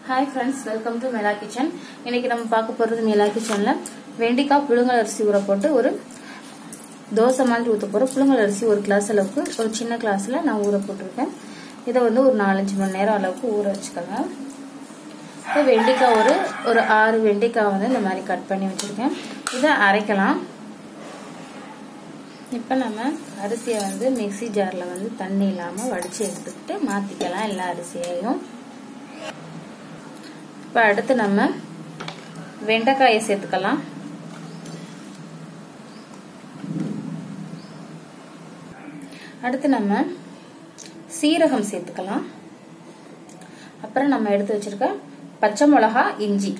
hi friends welcome to Mela kitchen இன்னைக்கு நம்ம பார்க்க போகிறது மெலா கிச்சனில் வெண்டிக்காய் புழுங்கல் அரிசி ஊற போட்டு ஒரு தோசை மாதிரி ஊற்ற போகிறோம் புழுங்கல் அரிசி ஒரு கிளாஸ் அளவுக்கு ஒரு சின்ன கிளாஸில் நான் ஊற போட்டிருக்கேன் இதை வந்து ஒரு நாலஞ்சு மணி நேரம் அளவுக்கு ஊற வச்சுக்கோங்க இப்போ வெண்டிக்காய் ஒரு ஒரு ஆறு வெண்டிக்காய் வந்து இந்த மாதிரி கட் பண்ணி வச்சுருக்கேன் இதை அரைக்கலாம் இப்போ நம்ம அரிசியை வந்து மிக்சி ஜாரில் வந்து தண்ணி இல்லாமல் வடித்து எடுத்துக்கிட்டு மாற்றிக்கலாம் எல்லா அரிசியையும் இப்போ அடுத்து நம்ம வெண்டைக்காயை சேர்த்துக்கலாம் அடுத்து நம்ம சீரகம் சேர்த்துக்கலாம் அப்புறம் நம்ம எடுத்து வச்சிருக்க பச்சை மிளகா இஞ்சி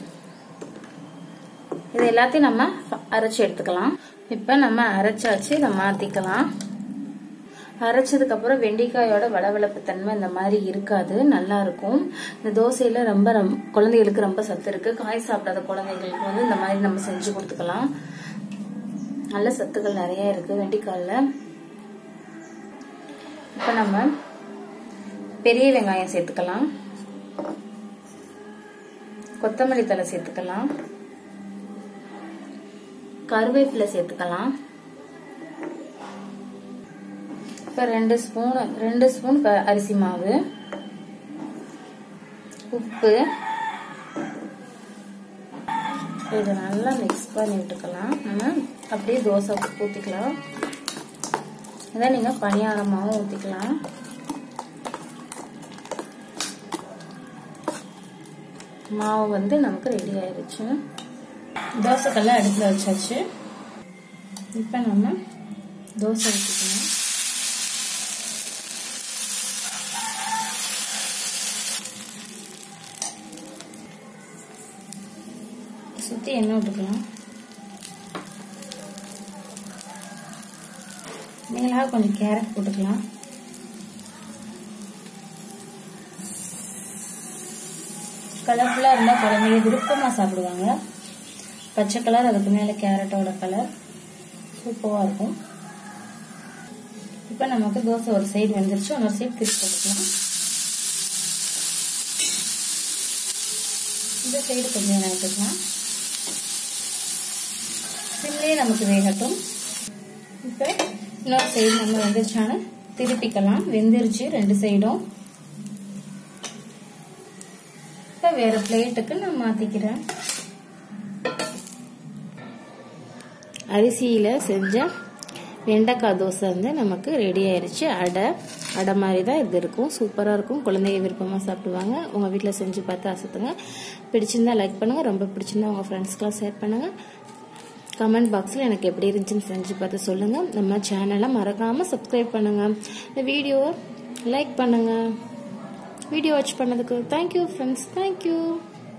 இது எல்லாத்தையும் நம்ம அரைச்சி எடுத்துக்கலாம் இப்போ நம்ம அரைச்சாச்சு இதை மாற்றிக்கலாம் அரைச்சதுக்கு அப்புறம் வெண்டைக்காயோட வளவளப்பு தன்மை இந்த மாதிரி இருக்காது நல்லா இருக்கும் இந்த தோசையில ரொம்ப குழந்தைகளுக்கு ரொம்ப சத்து இருக்கு காய் சாப்பிடாத குழந்தைகளுக்கு வந்து இந்த மாதிரி நம்ம செஞ்சு கொடுத்துக்கலாம் நல்ல சத்துக்கள் நிறைய இருக்கு வெண்டைக்காயில இப்ப நம்ம பெரிய வெங்காயம் சேர்த்துக்கலாம் கொத்தமல்லி தலை சேர்த்துக்கலாம் கருவேப்பிலை சேர்த்துக்கலாம் இப்போ ரெண்டு ஸ்பூன் ரெண்டு ஸ்பூன் அரிசி மாவு உப்பு இதை நல்லா மிக்ஸ் பண்ணி விட்டுக்கலாம் நம்ம அப்படியே தோசை ஊற்றிக்கலாம் இதை நீங்கள் பணியாரமாகவும் ஊற்றிக்கலாம் மாவு வந்து நமக்கு ரெடி ஆயிடுச்சு தோசைக்கல்ல அடுப்பில் வச்சாச்சு இப்போ நம்ம தோசை ஊற்றிக்கலாம் சுற்றி எண்ணெய் விட்டுக்கலாம் மேலாக கொஞ்சம் கேரட் போட்டுக்கலாம் கலர்ஃபுல்லாக இருந்தால் குழந்தைங்க விருப்பமாக சாப்பிடுவாங்க பச்சை கலர் அதுக்கு மேலே கேரட்டோட கலர் சூப்பராக இருக்கும் இப்போ நமக்கு தோசை ஒரு சைடு வந்துருச்சு இன்னொரு சைடு திருப்பி போட்டுக்கலாம் இந்த சைடு கொஞ்சம் நேரத்துக்கலாம் சிம்லேயே நமக்கு வேகட்டும் இப்போ இன்னொரு சைடு நம்ம வெந்துருச்சான திருப்பிக்கலாம் வெந்துருச்சு ரெண்டு சைடும் இப்போ வேற பிளேட்டுக்கு நான் மாத்திக்கிறேன் அரிசியில் செஞ்ச வெண்டைக்காய் தோசை வந்து நமக்கு ரெடி ஆயிடுச்சு அடை அடை மாதிரி தான் இது இருக்கும் சூப்பராக இருக்கும் குழந்தைங்க விருப்பமாக சாப்பிடுவாங்க உங்கள் வீட்டில் செஞ்சு பார்த்து அசத்துங்க பிடிச்சிருந்தா லைக் பண்ணுங்கள் ரொம்ப பிடிச்சிருந்தா உங்கள் ஃப்ரெண்ட்ஸ்க்கெலாம் ஷேர் பண்ணுங்கள் கமெண்ட் பாக்ஸில் எனக்கு எப்படி இருந்துச்சுன்னு செஞ்சு பார்த்து சொல்லுங்கள் நம்ம சேனலை மறக்காமல் சப்ஸ்கிரைப் பண்ணுங்கள் இந்த வீடியோவை லைக் பண்ணுங்கள் வீடியோ வாட்ச் பண்ணதுக்கு தேங்க்யூ ஃப்ரெண்ட்ஸ் தேங்க்யூ